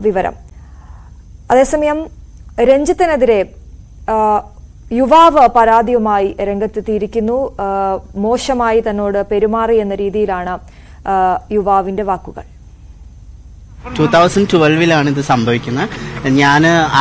വിവരം അതേസമയം രഞ്ജിത്തിനെതിരെ ആ, യുവാവ് പരാതിയുമായി രംഗത്തെത്തിയിരിക്കുന്നു ആ, മോശമായി തന്നോട് പെരുമാറി എന്ന രീതിയിലാണ് ആ, യുവാവിന്റെ വാക്കുകൾ ടൂ തൗസൻഡ് ട്വൽവിലാണ് ഇത് സംഭവിക്കുന്നത് ഞാൻ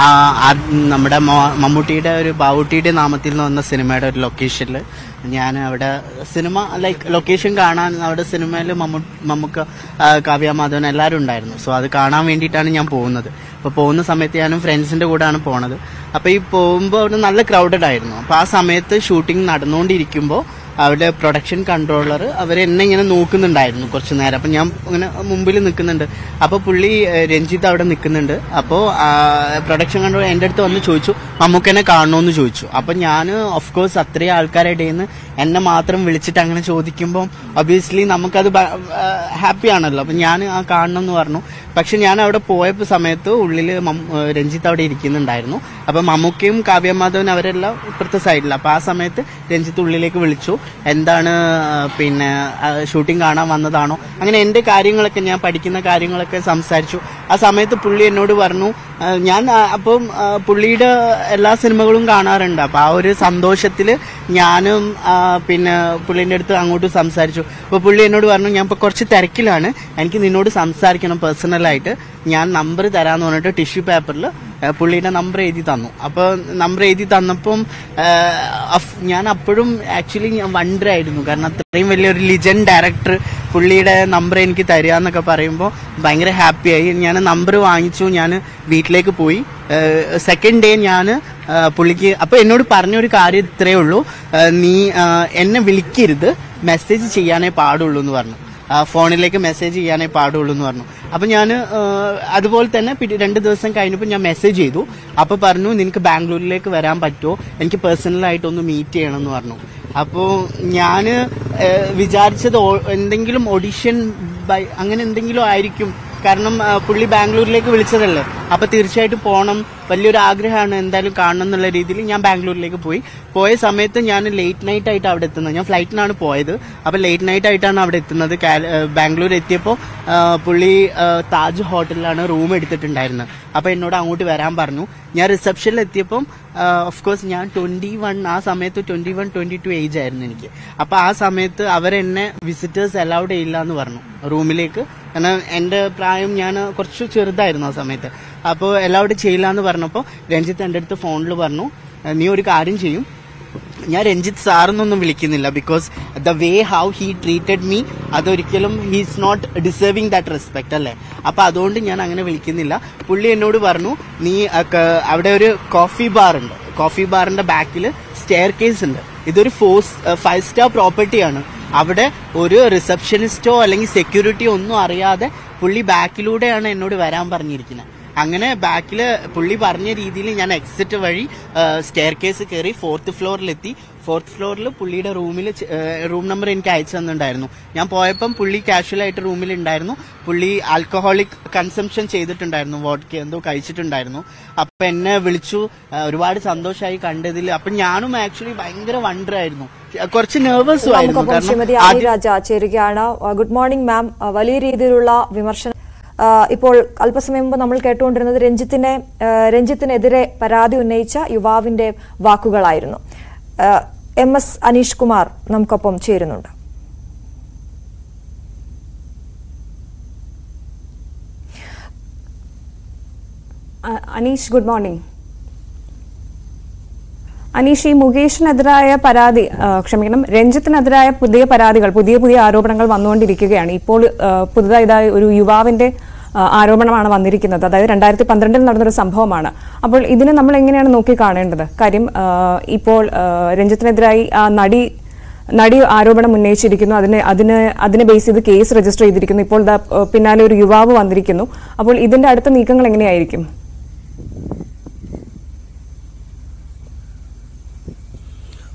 നമ്മുടെ മോ- മമ്മൂട്ടിയുടെ ഒരു ബാവുട്ടിയുടെ നാമത്തിൽ നിന്ന് വന്ന സിനിമയുടെ ഒരു ലൊക്കേഷനിൽ ഞാൻ അവിടെ സിനിമ ലൈക്ക് ലൊക്കേഷൻ കാണാൻ അവിടെ സിനിമയിൽ മമ്മൂ മമ്മൂക്ക ആ, കാവ്യ മാധവൻ എല്ലാവരും ഉണ്ടായിരുന്നു സോ അത് കാണാൻ വേണ്ടിയിട്ടാണ് ഞാൻ പോകുന്നത് അപ്പോൾ പോകുന്ന സമയത്ത് ഞാനും ഫ്രണ്ട്സിൻ്റെ കൂടെയാണ് പോണത് അപ്പോൾ ഈ പോകുമ്പോൾ അവിടെ നല്ല ക്രൗഡഡ് ആയിരുന്നു അപ്പോൾ ആ സമയത്ത് ഷൂട്ടിംഗ് നടന്നുകൊണ്ടിരിക്കുമ്പോൾ അവിടെ പ്രൊഡക്ഷൻ കൺട്രോളർ അവർ എന്നെ ഇങ്ങനെ നോക്കുന്നുണ്ടായിരുന്നു കുറച്ച് നേരം അപ്പം ഞാൻ ഇങ്ങനെ മുമ്പിൽ നിൽക്കുന്നുണ്ട് അപ്പോൾ പുള്ളി ഏഹ്, രഞ്ജിത്ത് അവിടെ നിൽക്കുന്നുണ്ട് അപ്പോൾ പ്രൊഡക്ഷൻ കൺട്രോളർ എൻ്റെ അടുത്ത് വന്ന് ചോദിച്ചു മമ്മൂക്കനെ കാണണമെന്ന് ചോദിച്ചു അപ്പം ഞാൻ ഓഫ് കോഴ്സ് അത്രയും ആൾക്കാരുടെ ഇടയിൽ നിന്ന് എന്നെ മാത്രം വിളിച്ചിട്ട് അങ്ങനെ ചോദിക്കുമ്പോൾ ഒബിയസ്ലി നമുക്കത് ഹാപ്പി ആണല്ലോ അപ്പം ഞാൻ ആ കാണണം എന്ന് പറഞ്ഞു പക്ഷെ ഞാൻ അവിടെ പോയപ്പോൾ സമയത്ത് ഉള്ളിൽ രഞ്ജിത്ത് അവിടെ ഇരിക്കുന്നുണ്ടായിരുന്നു അപ്പം മമ്മൂക്കയും കാവ്യമാധവൻ അവരെല്ലാം ഇപ്പുറത്തെ സൈഡിൽ അപ്പം ആ സമയത്ത് രഞ്ജിത്ത് ഉള്ളിലേക്ക് വിളിച്ചു എന്താണ് ആ, പിന്നെ ഷൂട്ടിംഗ് കാണാൻ വന്നതാണോ അങ്ങനെ എൻ്റെ കാര്യങ്ങളൊക്കെ ഞാൻ പഠിക്കുന്ന കാര്യങ്ങളൊക്കെ സംസാരിച്ചു ആ സമയത്ത് പുള്ളി എന്നോട് പറഞ്ഞു ആ, ഞാൻ ആ, അപ്പം ആ, പുള്ളിയുടെ എല്ലാ സിനിമകളും കാണാറുണ്ട് അപ്പം ആ ഒരു സന്തോഷത്തിൽ ഞാനും ആ, പിന്നെ പുള്ളീൻ്റെ അടുത്ത് അങ്ങോട്ട് സംസാരിച്ചു അപ്പോൾ പുള്ളി എന്നോട് പറഞ്ഞു ഞാൻ ഇപ്പോൾ കുറച്ച് തിരക്കിലാണ് എനിക്ക് നിന്നോട് സംസാരിക്കണം പേഴ്സണലായിട്ട് ഞാൻ നമ്പർ തരാമെന്ന് പറഞ്ഞിട്ട് ടിഷ്യൂ പേപ്പറിൽ പുള്ളിയുടെ നമ്പർ എഴുതി തന്നു അപ്പോൾ നമ്പർ എഴുതി തന്നപ്പം ആ, അഫ്- ഞാൻ അപ്പോഴും ആക്ച്വലി ഞാൻ വണ്ടറായിരുന്നു കാരണം അത്രയും വലിയൊരു ലിജൻഡ് ഡയറക്ടർ പുള്ളിയുടെ നമ്പർ എനിക്ക് തരിക എന്നൊക്കെ പറയുമ്പോൾ ഭയങ്കര ഹാപ്പിയായി ഞാൻ നമ്പർ വാങ്ങിച്ചു ഞാൻ വീട്ടിലേക്ക് പോയി സെക്കൻഡ് ഡേ ഞാൻ പുള്ളിക്ക് അപ്പോൾ എന്നോട് പറഞ്ഞൊരു കാര്യം ഇത്രയേ ഉള്ളൂ ആ, നീ ആ, എന്നെ വിളിക്കരുത് മെസ്സേജ് ചെയ്യാനേ പാടുള്ളൂ എന്ന് പറഞ്ഞു ആ, ഫോണിലേക്ക് മെസ്സേജ് ചെയ്യാനേ പാടുള്ളൂ എന്ന് പറഞ്ഞു അപ്പൊ ഞാൻ അതുപോലെ തന്നെ പിറ്റേ രണ്ട് ദിവസം കഴിഞ്ഞപ്പോൾ ഞാൻ മെസ്സേജ് ചെയ്തു അപ്പൊ പറഞ്ഞു നിനക്ക് ബാംഗ്ലൂരിലേക്ക് വരാൻ പറ്റുമോ എനിക്ക് പേഴ്സണലായിട്ട് ഒന്ന് മീറ്റ് ചെയ്യണം എന്ന് പറഞ്ഞു അപ്പോൾ ഞാൻ വിചാരിച്ചത് ഓ- എന്തെങ്കിലും ഓഡിഷൻ ബൈ അങ്ങനെ എന്തെങ്കിലും ആയിരിക്കും കാരണം ആ, പുള്ളി ബാംഗ്ലൂരിലേക്ക് വിളിച്ചതല്ലേ അപ്പൊ തീർച്ചയായിട്ടും പോകണം വലിയൊരു ആഗ്രഹമാണ് എന്തായാലും കാണണം എന്നുള്ള രീതിയിൽ ഞാൻ ബാംഗ്ലൂരിലേക്ക് പോയി പോയ സമയത്ത് ഞാൻ ലേറ്റ് നൈറ്റ് ആയിട്ട് അവിടെ എത്തുന്നത് ഞാൻ ഫ്ലൈറ്റിനാണ് പോയത് അപ്പൊ ലേറ്റ് നൈറ്റ് ആയിട്ടാണ് അവിടെ എത്തുന്നത് കാല- ആ, ബാംഗ്ലൂർ എത്തിയപ്പോൾ ആ, പുള്ളി ആ, താജ് ഹോട്ടലിലാണ് റൂം എടുത്തിട്ടുണ്ടായിരുന്നത് അപ്പൊ എന്നോട് അങ്ങോട്ട് വരാൻ പറഞ്ഞു ഞാൻ റിസപ്ഷനിൽ എത്തിയപ്പം ഓഫ് കോഴ്സ് ഞാൻ ട്വന്റി വൺ ആ സമയത്ത് twenty one twenty two age ആയിരുന്നു എനിക്ക് അപ്പൊ ആ സമയത്ത് അവരെന്നെ വിസിറ്റേഴ്സ് അലൗഡ് ചെയ്യില്ല എന്ന് പറഞ്ഞു റൂമിലേക്ക് കാരണം എന്റെ പ്രായം ഞാൻ കുറച്ച് ചെറുതായിരുന്നു ആ സമയത്ത് അപ്പോൾ അലൗഡ് ചെയ്യില്ല എന്ന് പറഞ്ഞപ്പോൾ രഞ്ജിത്ത് എൻ്റെ അടുത്ത് ഫോണിൽ പറഞ്ഞു നീ ഒരു കാര്യം ചെയ്യും ഞാൻ രഞ്ജിത്ത് സാറെന്നൊന്നും വിളിക്കുന്നില്ല because the way how he treated me അതൊരിക്കലും he's not deserving that respect അല്ലേ അപ്പൊ അതുകൊണ്ട് ഞാൻ അങ്ങനെ വിളിക്കുന്നില്ല പുള്ളി എന്നോട് പറഞ്ഞു നീ ആ ക- അവിടെ ഒരു കോഫി ബാർ ഉണ്ട് കോഫി ബാറിന്റെ ബാക്കിൽ സ്റ്റെയർ കേസ് ഉണ്ട് ഇതൊരു ഫോർ ഫൈവ് സ്റ്റാർ പ്രോപ്പർട്ടിയാണ് അവിടെ ഒരു റിസപ്ഷനിസ്റ്റോ അല്ലെങ്കിൽ സെക്യൂരിറ്റിയോ ഒന്നും അറിയാതെ പുള്ളി ബാക്കിലൂടെയാണ് എന്നോട് വരാൻ പറഞ്ഞിരിക്കുന്നത് അങ്ങനെ ബാക്കില് പുള്ളി പറഞ്ഞ രീതിയിൽ ഞാൻ എക്സിറ്റ് വഴി സ്റ്റെയർ കേസ് കയറി ഫോർത്ത് ഫ്ലോറിലെത്തി ഫോർത്ത് ഫ്ലോറിൽ പുള്ളിയുടെ റൂമിൽ റൂം നമ്പർ എനിക്ക് അയച്ചു തന്നിട്ടുണ്ടായിരുന്നു ഞാൻ പോയപ്പം പുള്ളി കാഷ്വൽ ആയിട്ട് റൂമിൽ ഉണ്ടായിരുന്നു പുള്ളി ആൽക്കഹോളിക് കൺസംഷൻ ചെയ്തിട്ടുണ്ടായിരുന്നു വോഡ്ക എന്തോ കഴിച്ചിട്ടുണ്ടായിരുന്നു അപ്പൊ എന്നെ വിളിച്ചു ആ, ഒരുപാട് സന്തോഷമായി കണ്ടതിൽ അപ്പൊ ഞാനും ആക്ച്വലി ഭയങ്കര വണ്ടർ ആയിരുന്നു കുറച്ച് നെർവസും ആയിരുന്നു നമുക്കൊപ്പം ശ്രീമതി കാരണം ആനി ആദ്യം- രാജ ചേരുകയാണ് ആ, ഗുഡ് മോർണിംഗ് മാം ആ, വലിയ രീതിയിലുള്ള വിമർശനം ആ, ഇപ്പോൾ അല്പസമയം മുമ്പ് നമ്മൾ കേട്ടുകൊണ്ടിരുന്നത് രഞ്ജിത്തിനെ ആ, രഞ്ജിത്തിനെതിരെ പരാതി ഉന്നയിച്ച യുവാവിന്റെ വാക്കുകളായിരുന്നു ആ, എം എസ് അനീഷ് കുമാർ നമുക്കൊപ്പം ചേരുന്നുണ്ട് അ- അനീഷ് ഗുഡ് മോർണിംഗ് അനീഷ് ഈ മുകേഷിനെതിരായ പരാതി ആ, ക്ഷമിക്കണം രഞ്ജിത്തിനെതിരായ പുതിയ പരാതികൾ പുതിയ പുതിയ ആരോപണങ്ങൾ വന്നുകൊണ്ടിരിക്കുകയാണ് ഇപ്പോൾ ആ, പുതുതായി ഒരു യുവാവിന്റെ ആ, ആരോപണമാണ് വന്നിരിക്കുന്നത് അതായത് രണ്ടായിരത്തി പന്ത്രണ്ടിൽ നടന്നൊരു സംഭവമാണ് അപ്പോൾ ഇതിനെ നമ്മൾ എങ്ങനെയാണ് നോക്കി കാണേണ്ടത് കാര്യം ആ, ഇപ്പോൾ ആ, രഞ്ജിത്തിനെതിരായി ആ നടി നടി ആരോപണം ഉന്നയിച്ചിരിക്കുന്നു അതിന് അതിന് അതിനെ ബേസ് ചെയ്ത് കേസ് രജിസ്റ്റർ ചെയ്തിരിക്കുന്നു ഇപ്പോൾ ദാ, ആ, പിന്നാലെ ഒരു യുവാവ് വന്നിരിക്കുന്നു അപ്പോൾ ഇതിന്റെ അടുത്ത നീക്കങ്ങൾ എങ്ങനെയായിരിക്കും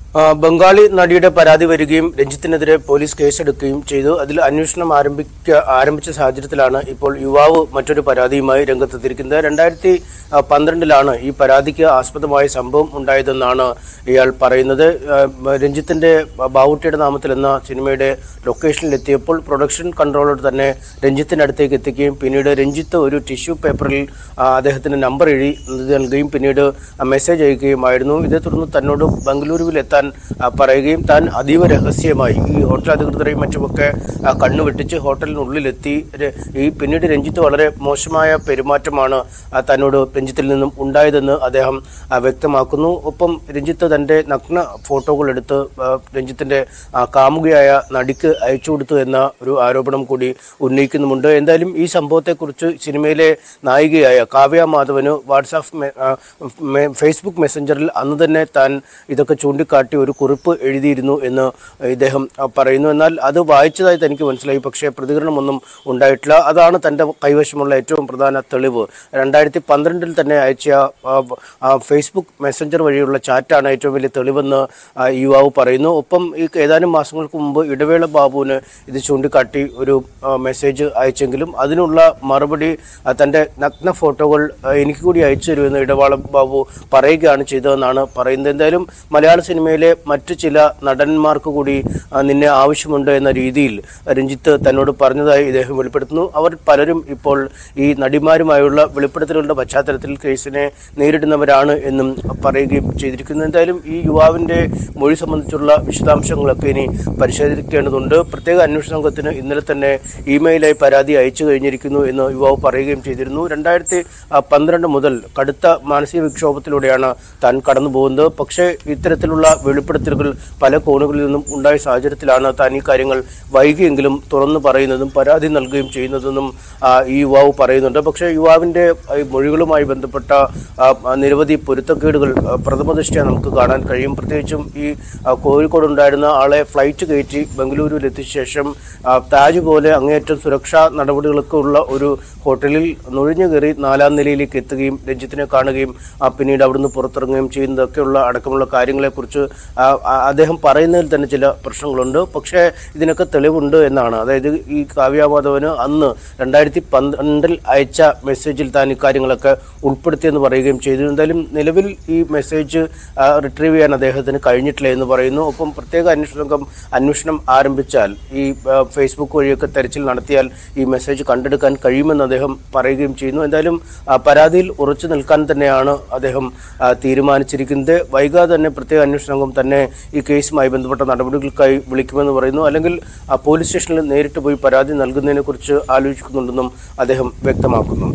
ആ, ബംഗാളി നടിയുടെ പരാതി വരികയും രഞ്ജിത്തിനെതിരെ പോലീസ് കേസെടുക്കുകയും ചെയ്തു അതിൽ അന്വേഷണം ആരംഭിക്ക ആരംഭിച്ച സാഹചര്യത്തിലാണ് ഇപ്പോൾ യുവാവ് മറ്റൊരു പരാതിയുമായി രംഗത്തെത്തിയിരിക്കുന്നത് രണ്ടായിരത്തി ആ, പന്ത്രണ്ടിലാണ് ഈ പരാതിക്ക് ആസ്പദമായ സംഭവം ഉണ്ടായതെന്നാണ് ഇയാൾ പറയുന്നത് ആ, രഞ്ജിത്തിന്റെ ബാവുട്ടിയുടെ നാമത്തിൽ എന്ന സിനിമയുടെ ലൊക്കേഷനിൽ എത്തിയപ്പോൾ പ്രൊഡക്ഷൻ കൺട്രോളർ തന്നെ രഞ്ജിത്തിന്റെ അടുത്തേക്ക് എത്തിക്കുകയും പിന്നീട് രഞ്ജിത്ത് ഒരു ടിഷ്യൂ പേപ്പറിൽ ആ, അദ്ദേഹത്തിന്റെ നമ്പർ എഴുതി നൽകുകയും പിന്നീട് മെസ്സേജ് അയക്കുകയുമായിരുന്നു ഇതേ തുടർന്ന് തന്നോട് ബംഗളൂരുവിൽ എത്താൻ ആ, പറയുകയും താൻ അതീവ രഹസ്യമായി ഈ ഹോട്ടൽ അധികൃതരെയും മറ്റുമൊക്കെ ആ, കണ്ണു വെട്ടിച്ച് ഹോട്ടലിനുള്ളിലെത്തി ര- ഈ പിന്നീട് രഞ്ജിത്ത് വളരെ മോശമായ പെരുമാറ്റമാണ് ആ, തന്നോട് രഞ്ജിത്തിൽ നിന്നും ഉണ്ടായതെന്ന് അദ്ദേഹം ആ, വ്യക്തമാക്കുന്നു ഒപ്പം രഞ്ജിത്ത് തന്റെ നഗ്ന ഫോട്ടോകൾ എടുത്ത് ആ, രഞ്ജിത്തിന്റെ ആ, കാമുകയായ നടിക്ക് അയച്ചു കൊടുത്തു എന്ന ഒരു ആരോപണം കൂടി ഉന്നയിക്കുന്നുമുണ്ട് എന്തായാലും ഈ സംഭവത്തെക്കുറിച്ച് സിനിമയിലെ നായികയായ കാവ്യ മാധവന് വാട്സാപ്പ് മെ- ആ, മെ- ഫേസ്ബുക്ക് മെസ്സഞ്ചറിൽ അന്ന് തന്നെ താൻ ഇതൊക്കെ ചൂണ്ടിക്കാട്ടി ഒരു കുറിപ്പ് എഴുതിയിരുന്നു എന്ന് ഇദ്ദേഹം ആ, പറയുന്നു എന്നാൽ അത് വായിച്ചതായി തനിക്ക് മനസ്സിലായി പക്ഷേ പ്രതികരണമൊന്നും ഉണ്ടായിട്ടില്ല അതാണ് തന്റെ കൈവശമുള്ള ഏറ്റവും പ്രധാന തെളിവ് രണ്ടായിരത്തി പന്ത്രണ്ടിൽ തന്നെ അയച്ച ആ, ആ, ഫേസ്ബുക്ക് മെസ്സഞ്ചർ വഴിയുള്ള ചാറ്റാണ് ഏറ്റവും വലിയ തെളിവെന്ന് ആ, ഈ യുവാവ് പറയുന്നു ഒപ്പം ഈ ഏതാനും മാസങ്ങൾക്ക് മുമ്പ് ഇടവേള ബാബുവിന് ഇത് ചൂണ്ടിക്കാട്ടി ഒരു ആ, മെസ്സേജ് അയച്ചെങ്കിലും അതിനുള്ള മറുപടി ആ, തന്റെ നഗ്ന ഫോട്ടോകൾ ആ, എനിക്ക് കൂടി അയച്ചു തരുമെന്ന് ഇടവാള ബാബു പറയുകയാണ് ചെയ്തതെന്നാണ് പറയുന്നത് എന്തായാലും മലയാള സിനിമയിലെ മറ്റു ചില നടന്മാർക്ക് കൂടി ആ, നിന്നെ ആവശ്യമുണ്ട് എന്ന രീതിയിൽ രഞ്ജിത്ത് തന്നോട് പറഞ്ഞതായി ഇദ്ദേഹം വെളിപ്പെടുത്തുന്നു അവർ പലരും ഇപ്പോൾ ഈ നടിമാരുമായുള്ള വെളിപ്പെടുത്തലുകളുടെ പശ്ചാത്തലത്തിൽ കേസിനെ നേരിടുന്നവരാണ് എന്നും പറയുകയും ചെയ്തിരിക്കുന്നു എന്തായാലും ഈ യുവാവിന്റെ മൊഴി സംബന്ധിച്ചുള്ള വിശദാംശങ്ങളൊക്കെ ഇനി പരിശോധിക്കേണ്ടതുണ്ട് പ്രത്യേക അന്വേഷണ സംഘത്തിന് ഇന്നലെ തന്നെ ഇമെയിലായി പരാതി അയച്ചു കഴിഞ്ഞിരിക്കുന്നു എന്ന് യുവാവ് പറയുകയും ചെയ്തിരുന്നു രണ്ടായിരത്തി പന്ത്രണ്ട് മുതൽ കടുത്ത മാനസിക വിക്ഷോഭത്തിലൂടെയാണ് താൻ കടന്നു പോകുന്നത് പക്ഷേ ഇത്തരത്തിലുള്ള വെളിപ്പെടുത്തലുകൾ പല കോണുകളിൽ നിന്നും ഉണ്ടായ സാഹചര്യത്തിലാണ് താൻ ഈ കാര്യങ്ങൾ വൈകിയെങ്കിലും തുറന്നു പറയുന്നതും പരാതി നൽകുകയും ചെയ്യുന്നതെന്നും ആ, ഈ യുവാവ് പറയുന്നുണ്ട് പക്ഷേ യുവാവിന്റെ ആ, ഈ മൊഴികളുമായി ബന്ധപ്പെട്ട ആ, ആ, നിരവധി പൊരുത്തക്കേടുകൾ ആ, പ്രഥമദൃഷ്ട്യാ നമുക്ക് കാണാൻ കഴിയും പ്രത്യേകിച്ചും ഈ ആ, കോഴിക്കോട് ഉണ്ടായിരുന്ന ആളെ ഫ്ലൈറ്റ് കയറ്റി ബംഗളൂരുവിൽ എത്തിച്ച ശേഷം ആ, താജ് പോലെ അങ്ങേയറ്റം സുരക്ഷാ നടപടികളൊക്കെ ഉള്ള ഒരു ഹോട്ടലിൽ നുഴഞ്ഞു കയറി നാലാം നിലയിലേക്ക് എത്തുകയും രഞ്ജിത്തിനെ കാണുകയും ആ, പിന്നീട് അവിടുന്ന് പുറത്തിറങ്ങുകയും ചെയ്യുന്നതൊക്കെയുള്ള അടക്കമുള്ള കാര്യങ്ങളെക്കുറിച്ച് ആ, ആ, അദ്ദേഹം പറയുന്നതിൽ തന്നെ ചില പ്രശ്നങ്ങളുണ്ട് പക്ഷേ ഇതിനൊക്കെ തെളിവുണ്ട് എന്നാണ് അതായത് ഈ കാവ്യാമാധവന് അന്ന് രണ്ടായിരത്തി പന്ത്രണ്ടിൽ അയച്ച മെസ്സേജിൽ താൻ ഇക്കാര്യങ്ങളൊക്കെ ഉൾപ്പെടുത്തിയെന്ന് പറയുകയും ചെയ്തു എന്തായാലും നിലവിൽ ഈ മെസ്സേജ് റിട്രീവ് ചെയ്യാൻ അദ്ദേഹത്തിന് കഴിഞ്ഞിട്ടില്ല എന്ന് പറയുന്നു ഒപ്പം പ്രത്യേക അന്വേഷണ സംഘം അന്വേഷണം ആരംഭിച്ചാൽ ഈ ആ, ഫേസ്ബുക്ക് വഴിയൊക്കെ തെരച്ചിൽ നടത്തിയാൽ ഈ മെസ്സേജ് കണ്ടെടുക്കാൻ കഴിയുമെന്ന് അദ്ദേഹം പറയുകയും ചെയ്യുന്നു എന്തായാലും ആ, പരാതിയിൽ ഉറച്ചു നിൽക്കാൻ തന്നെയാണ് അദ്ദേഹം ആ, തീരുമാനിച്ചിരിക്കുന്നത് വൈകാതെ തന്നെ പ്രത്യേക അന്വേഷണ സംഘം തന്നെ ഈ കേസുമായി ബന്ധപ്പെട്ട നടപടികൾക്കായി വിളിക്കുമെന്ന് പറയുന്നു അല്ലെങ്കിൽ ആ, പോലീസ് സ്റ്റേഷനിൽ നേരിട്ട് പോയി പരാതി നൽകുന്നതിനെ കുറിച്ച് ആലോചിക്കുന്നുണ്ടെന്നും അദ്ദേഹം വ്യക്തമാക്കുന്നു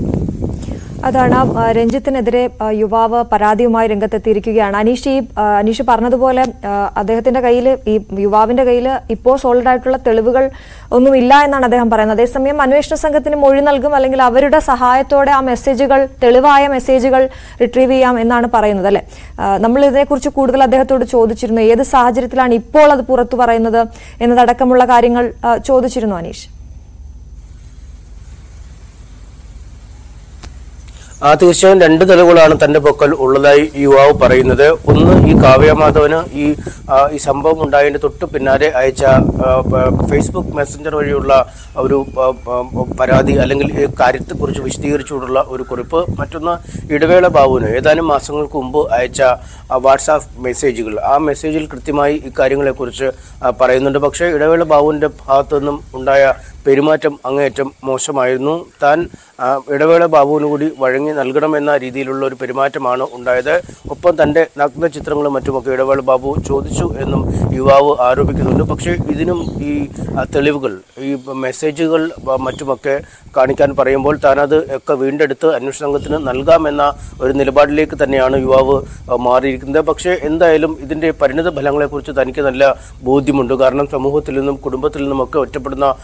അതാണ് ആ, രഞ്ജിത്തിനെതിരെ ആ, യുവാവ് പരാതിയുമായി രംഗത്തെത്തിയിരിക്കുകയാണ് അനീഷ് ഈ ആ, അനീഷ് പറഞ്ഞതുപോലെ ആ, അദ്ദേഹത്തിന്റെ കയ്യിൽ ഈ യുവാവിന്റെ കയ്യിൽ ഇപ്പോൾ സോളിഡ് ആയിട്ടുള്ള തെളിവുകൾ ഒന്നുമില്ല എന്നാണ് അദ്ദേഹം പറയുന്നത് അതേസമയം അന്വേഷണ സംഘത്തിന് മൊഴി നൽകും അല്ലെങ്കിൽ അവരുടെ സഹായത്തോടെ ആ മെസ്സേജുകൾ തെളിവായ മെസ്സേജുകൾ റിട്രീവ് ചെയ്യാം എന്നാണ് പറയുന്നത് അല്ലെ ആ, നമ്മൾ ഇതിനെക്കുറിച്ച് കൂടുതൽ അദ്ദേഹത്തോട് ചോദിച്ചിരുന്നു ഏത് സാഹചര്യത്തിലാണ് ഇപ്പോൾ അത് പുറത്തു പറയുന്നത് എന്നതടക്കമുള്ള കാര്യങ്ങൾ ആ, ചോദിച്ചിരുന്നു അനീഷ് ആ തീർച്ചയായും രണ്ട് തെളിവുകളാണ് തന്റെ പക്കൽ ഉള്ളതായി ഈ യുവാവ് പറയുന്നത് ഒന്ന് ഈ കാവ്യമാധവന് ഈ ആ, ഈ സംഭവം ഉണ്ടായതിന്റെ തൊട്ട് പിന്നാലെ അയച്ച ആ, പ- ഫേസ്ബുക്ക് മെസ്സഞ്ചർ വഴിയുള്ള ഒരു ആ, ആ, പരാതി അല്ലെങ്കിൽ ഈ കാര്യത്തെക്കുറിച്ച് വിശദീകരിച്ചുകൊണ്ടുള്ള ഒരു കുറിപ്പ് മറ്റൊന്ന് ഇടവേള ബാബുവിന് ഏതാനും മാസങ്ങൾക്ക് മുമ്പ് അയച്ച ആ, വാട്സാപ്പ് മെസ്സേജുകൾ ആ മെസ്സേജിൽ കൃത്യമായി ഇക്കാര്യങ്ങളെക്കുറിച്ച് ആ, പറയുന്നുണ്ട് പക്ഷേ ഇടവേള ബാബുവിന്റെ ഭാഗത്തു നിന്നും ഉണ്ടായ പെരുമാറ്റം അങ്ങേയറ്റം മോശമായിരുന്നു താൻ ആ, ഇടവേള ബാബുവിന് കൂടി വഴങ്ങി നൽകണമെന്ന രീതിയിലുള്ള ഒരു പെരുമാറ്റമാണ് ഉണ്ടായത് ഒപ്പം തന്റെ നഗ്ന ചിത്രങ്ങളും മറ്റുമൊക്കെ ഇടവേള ബാബു ചോദിച്ചു എന്നും യുവാവ് ആരോപിക്കുന്നുണ്ട് പക്ഷേ ഇതിനും ഈ ആ, തെളിവുകൾ ഈ മെസ്സേജുകൾ ആ, മറ്റുമൊക്കെ കാണിക്കാൻ പറയുമ്പോൾ താനത് ഒക്കെ വീണ്ടെടുത്ത് അന്വേഷണ സംഘത്തിന് നൽകാമെന്ന ഒരു നിലപാടിലേക്ക് തന്നെയാണ് യുവാവ് ആ, മാറിയിരിക്കുന്നത് പക്ഷേ എന്തായാലും ഇതിന്റെ പരിണിത ഫലങ്ങളെക്കുറിച്ച് തനിക്ക് നല്ല ബോധ്യമുണ്ട് കാരണം സമൂഹത്തിൽ നിന്നും കുടുംബത്തിൽ നിന്നുമൊക്കെ ഒറ്റപ്പെടുന്ന ഒരവസ്ഥയിൽ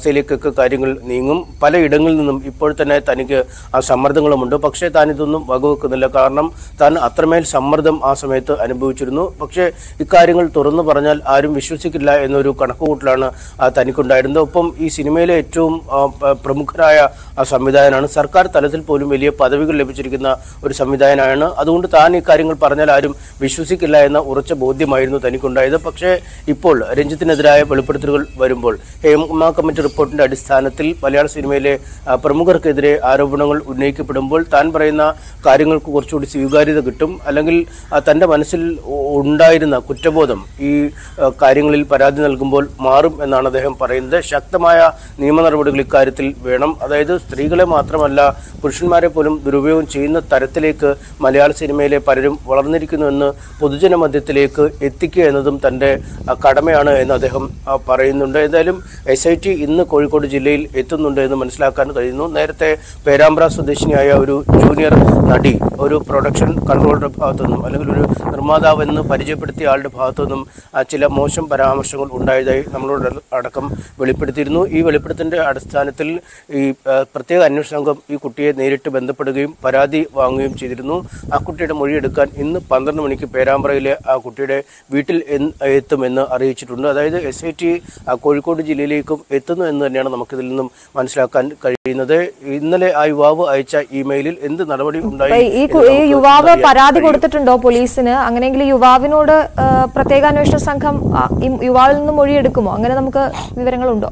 അവസ്ഥയിലേക്കൊക്കെ കാര്യങ്ങൾ നീങ്ങും പലയിടങ്ങളിൽ നിന്നും ഇപ്പോൾ തന്നെ തനിക്ക് ആ സമ്മർദ്ദങ്ങളുമുണ്ട് പക്ഷേ താൻ ഇതൊന്നും വകവെക്കുന്നില്ല കാരണം താൻ അത്രമേൽ സമ്മർദ്ദം ആ സമയത്ത് അനുഭവിച്ചിരുന്നു പക്ഷേ ഇക്കാര്യങ്ങൾ തുറന്നു പറഞ്ഞാൽ ആരും വിശ്വസിക്കില്ല എന്നൊരു കണക്കുകൂട്ടലാണ് ആ തനിക്കുണ്ടായിരുന്നത് ഒപ്പം ഈ സിനിമയിലെ ഏറ്റവും ആ, പ- പ്രമുഖരായ ആ സംവിധായകനാണ് സർക്കാർ തലത്തിൽ പോലും വലിയ പദവികൾ ലഭിച്ചിരിക്കുന്ന ഒരു സംവിധായകനാണ് അതുകൊണ്ട് താൻ ഈ കാര്യങ്ങൾ പറഞ്ഞാൽ ആരും വിശ്വസിക്കില്ല എന്ന ഉറച്ച ബോധ്യമായിരുന്നു തനിക്കുണ്ടായത് പക്ഷേ ഇപ്പോൾ രഞ്ജിത്തിനെതിരായ വെളിപ്പെടുത്തലുകൾ വരുമ്പോൾ ഹേമ കമ്മിറ്റി റിപ്പോർട്ടിന്റെ അടിസ്ഥാനത്തിൽ മലയാള സിനിമയിലെ ആ, പ്രമുഖർക്കെതിരെ ആരോപണങ്ങൾ ഉന്നയിക്കപ്പെടുമ്പോൾ താൻ പറയുന്ന കാര്യങ്ങൾക്ക് കുറച്ചുകൂടി സ്വീകാര്യത കിട്ടും അല്ലെങ്കിൽ ആ, തന്റെ മനസ്സിൽ ഉ- ഉണ്ടായിരുന്ന കുറ്റബോധം ഈ ആ, കാര്യങ്ങളിൽ പരാതി നൽകുമ്പോൾ മാറും എന്നാണ് അദ്ദേഹം പറയുന്നത് ശക്തമായ നിയമ നടപടികൾ ഇക്കാര്യത്തിൽ വേണം അതായത് സ്ത്രീകളെ മാത്രമല്ല പുരുഷന്മാരെ പോലും ദുരുപയോഗം ചെയ്യുന്ന തരത്തിലേക്ക് മലയാള സിനിമയിലെ പലരും വളർന്നിരിക്കുന്നുവെന്ന് പൊതുജന മധ്യത്തിലേക്ക് എത്തിക്കുക എന്നതും തന്റെ ആ, കടമയാണ് എന്ന് അദ്ദേഹം ആ, പറയുന്നുണ്ട് എന്തായാലും എസ് ഐ ടി ഇന്ന് കോഴിക്കോട് ജില്ലയിൽ എത്തുന്നുണ്ട് എന്ന് മനസ്സിലാക്കാൻ കഴിയുന്നു നേരത്തെ പേരാമ്പ്ര സ്വദേശിനിയായ ഒരു ജൂനിയർ നടി ഒരു പ്രൊഡക്ഷൻ കൺട്രോളുടെ ഭാഗത്തു നിന്നും അല്ലെങ്കിൽ ഒരു നിർമ്മാതാവ് എന്ന് പരിചയപ്പെടുത്തിയ ആളുടെ ഭാഗത്തു നിന്നും ആ, ചില മോശം പരാമർശങ്ങൾ ഉണ്ടായതായി നമ്മളോട് അടക്കം വെളിപ്പെടുത്തിയിരുന്നു ഈ വെളിപ്പെടുത്തലിന്റെ അടിസ്ഥാനത്തിൽ ഈ ആ, പ്രത്യേക അന്വേഷണ സംഘം ഈ കുട്ടിയെ നേരിട്ട് ബന്ധപ്പെടുകയും പരാതി വാങ്ങുകയും ചെയ്തിരുന്നു ആ കുട്ടിയുടെ മൊഴിയെടുക്കാൻ ഇന്ന് പന്ത്രണ്ട് മണിക്ക് പേരാമ്പ്രയിലെ ആ കുട്ടിയുടെ വീട്ടിൽ എന്ന് എത്തുമെന്ന് അറിയിച്ചിട്ടുണ്ട് അതായത് എസ് ഐ ടി കോഴിക്കോട് ജില്ലയിലേക്കും എത്തുന്നു എന്ന് തന്നെയാണ് നമുക്കിതിൽ നിന്നും മനസ്സിലാക്കാൻ കഴിയുന്നത് ഇന്നലെ ആ യുവാവ് അയച്ച ഇമെയിലിൽ എന്ത് നടപടി ഉണ്ടായി അപ്പൊ ഈ കു- എന്ന് ഈ നമുക്ക് യുവാവ് അറിയാൻ പരാതി കഴിയും. കൊടുത്തിട്ടുണ്ടോ പോലീസിന് അങ്ങനെയെങ്കിൽ ഈ യുവാവിനോട് ആ, പ്രത്യേക അന്വേഷണ സംഘം ആ, ഈ യുവാവിൽ നിന്ന് മൊഴിയെടുക്കുമോ അങ്ങനെ നമുക്ക് വിവരങ്ങളുണ്ടോ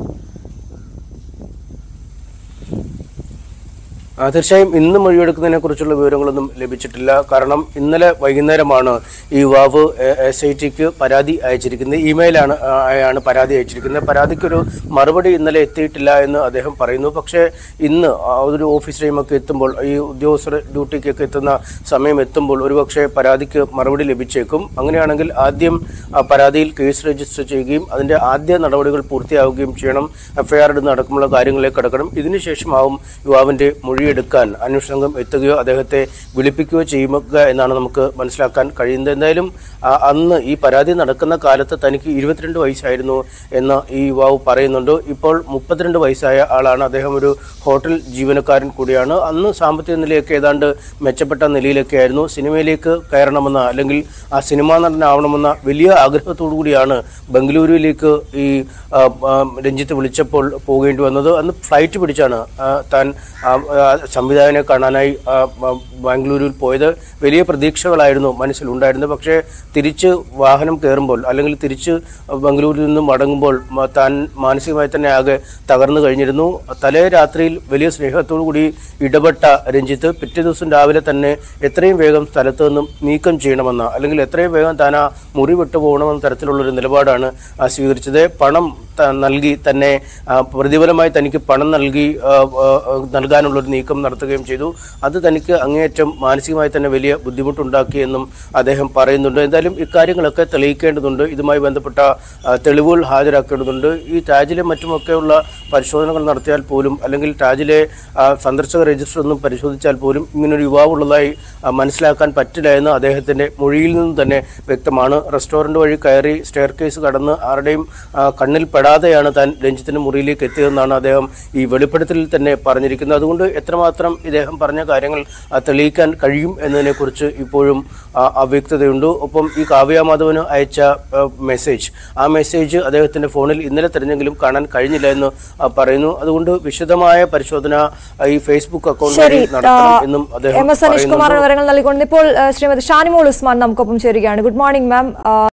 ആ, തീർച്ചയായും ഇന്ന് മൊഴിയെടുക്കുന്നതിനെ കുറിച്ചുള്ള വിവരങ്ങളൊന്നും ലഭിച്ചിട്ടില്ല കാരണം ഇന്നലെ വൈകുന്നേരമാണ് ഈ യുവാവ് എസ് ഐ ടിക്ക് പരാതി അയച്ചിരിക്കുന്നത് ഇമെയിലാണ് ആ, ആണ് പരാതി അയച്ചിരിക്കുന്നത് പരാതിക്കൊരു മറുപടി ഇന്നലെ എത്തിയിട്ടില്ല എന്ന് അദ്ദേഹം പറയുന്നു പക്ഷേ ഇന്ന് ആ ഒരു ഓഫീസ് ടൈമൊക്കെ എത്തുമ്പോൾ ഈ ഉദ്യോഗസ്ഥർ ഡ്യൂട്ടിക്കൊക്കെ എത്തുന്ന സമയം എത്തുമ്പോൾ ഒരുപക്ഷെ പരാതിക്ക് മറുപടി ലഭിച്ചേക്കും അങ്ങനെയാണെങ്കിൽ ആദ്യം ആ പരാതിയിൽ കേസ് രജിസ്റ്റർ ചെയ്യുകയും അതിന്റെ ആദ്യ നടപടികൾ പൂർത്തിയാവുകയും ചെയ്യണം എഫ്ഐആർ ഇടുന്ന അടക്കമുള്ള കാര്യങ്ങളിലേക്ക് കടക്കണം ഇതിനുശേഷമാവും യുവാവിന്റെ മൊഴിയെടുക്കാൻ അന്വേഷണ സംഘം എത്തുകയോ അദ്ദേഹത്തെ വിളിപ്പിക്കുകയോ ചെയ്യുക എന്നാണ് നമുക്ക് മനസ്സിലാക്കാൻ കഴിയുന്നത് എന്തായാലും ആ, അന്ന് ഈ പരാതി നടക്കുന്ന കാലത്ത് തനിക്ക് ഇരുപത്തിരണ്ട് വയസ്സായിരുന്നു എന്ന് ഈ യുവാവ് പറയുന്നുണ്ട് ഇപ്പോൾ മുപ്പത്തിരണ്ട് വയസ്സായ ആളാണ് അദ്ദേഹം ഒരു ഹോട്ടൽ ജീവനക്കാരൻ കൂടിയാണ് അന്ന് സാമ്പത്തിക നിലയൊക്കെ ഏതാണ്ട് മെച്ചപ്പെട്ട നിലയിലൊക്കെ ആയിരുന്നു സിനിമയിലേക്ക് കയറണമെന്ന അല്ലെങ്കിൽ ആ സിനിമാ നടനാവണമെന്ന വലിയ ആഗ്രഹത്തോടു കൂടിയാണ് ബംഗളൂരുവിലേക്ക് ഈ ആ, ആ, രഞ്ജിത്ത് വിളിച്ചപ്പോൾ പോകേണ്ടി വന്നത് അന്ന് ഫ്ലൈറ്റ് പിടിച്ചാണ് ആ, താൻ ആ, ആ, സംവിധായകനെ കാണാനായി ആ, ആ, ബാംഗ്ലൂരിൽ പോയത് വലിയ പ്രതീക്ഷകളായിരുന്നു മനസ്സിലുണ്ടായിരുന്നത് പക്ഷേ തിരിച്ച് വാഹനം കയറുമ്പോൾ അല്ലെങ്കിൽ തിരിച്ച് ബംഗളൂരിൽ നിന്നും മടങ്ങുമ്പോൾ മ- താൻ മാനസികമായി തന്നെ ആകെ തകർന്നു കഴിഞ്ഞിരുന്നു തലേ രാത്രിയിൽ വലിയ സ്നേഹത്തോടു കൂടി ഇടപെട്ട രഞ്ജിത്ത് പിറ്റേ ദിവസം രാവിലെ തന്നെ എത്രയും വേഗം സ്ഥലത്ത് നിന്നും നീക്കം ചെയ്യണമെന്ന അല്ലെങ്കിൽ എത്രയും വേഗം താൻ ആ മുറി വിട്ടു പോകണമെന്ന തരത്തിലുള്ളൊരു നിലപാടാണ് ആ, സ്വീകരിച്ചത് പണം ത- നൽകി തന്നെ ആ, പ്രതിഫലമായി തനിക്ക് പണം നൽകി ആ, ആ, നൽകാനുള്ളൊരു നീക്കം നടത്തുകയും ചെയ്തു അത് തനിക്ക് അങ്ങേയറ്റം മാനസികമായി തന്നെ വലിയ ബുദ്ധിമുട്ടുണ്ടാക്കിയെന്നും അദ്ദേഹം പറയുന്നുണ്ട് എന്തായാലും ഇക്കാര്യങ്ങളൊക്കെ തെളിയിക്കേണ്ടതുണ്ട് ഇതുമായി ബന്ധപ്പെട്ട ആ, തെളിവുകൾ ഹാജരാക്കേണ്ടതുണ്ട് ഈ ടാജിലെ മറ്റുമൊക്കെയുള്ള പരിശോധനകൾ നടത്തിയാൽ പോലും അല്ലെങ്കിൽ ടാജിലെ ആ, സന്ദർശക രജിസ്റ്റർ ഒന്നും പരിശോധിച്ചാൽ പോലും ഇങ്ങനൊരു യുവാവുള്ളതായി ആ, മനസ്സിലാക്കാൻ പറ്റില്ല എന്ന് അദ്ദേഹത്തിന്റെ മൊഴിയിൽ നിന്ന് തന്നെ വ്യക്തമാണ് റെസ്റ്റോറന്റ് വഴി കയറി സ്റ്റെയർ കേസ് കടന്ന് ആരുടെയും ആ, കണ്ണിൽ പെടാതെയാണ് താൻ രഞ്ജിത്തിന്റെ മുറിയിലേക്ക് എത്തിയതെന്നാണ് അദ്ദേഹം ഈ വെളിപ്പെടുത്തലിൽ തന്നെ പറഞ്ഞിരിക്കുന്നത് അതുകൊണ്ട് എത്രമാത്രം ഇദ്ദേഹം പറഞ്ഞ കാര്യങ്ങൾ ആ, തെളിയിക്കാൻ കഴിയും എന്നതിനെക്കുറിച്ച് ഇപ്പോഴും ആ, അവ്യക്തതയുണ്ട് ഒപ്പം ഈ കാവ്യ മാധവന് അയച്ച ആ, മെസ്സേജ് ആ മെസ്സേജ് അദ്ദേഹത്തിന്റെ ഫോണിൽ ഇന്നലെ തെരഞ്ഞെങ്കിലും കാണാൻ കഴിഞ്ഞില്ല എന്ന് ആ, പറയുന്നു അതുകൊണ്ട് വിശദമായ പരിശോധന ആ, ഈ ഫേസ്ബുക്ക് അക്കൗണ്ട് ശരി വഴി നടത്തണം എന്നും അദ്ദേഹം എം എസ് അനീഷ് കുമാർ പറയുന്നുണ്ട് വിവരങ്ങൾ നൽകിക്കൊണ്ട് ഇപ്പോൾ ആ, ശ്രീമതി ഷാനിമോൾ ഉസ്മാൻ നമുക്കൊപ്പം ചേരുകയാണ് ഗുഡ് മോർണിംഗ് മാം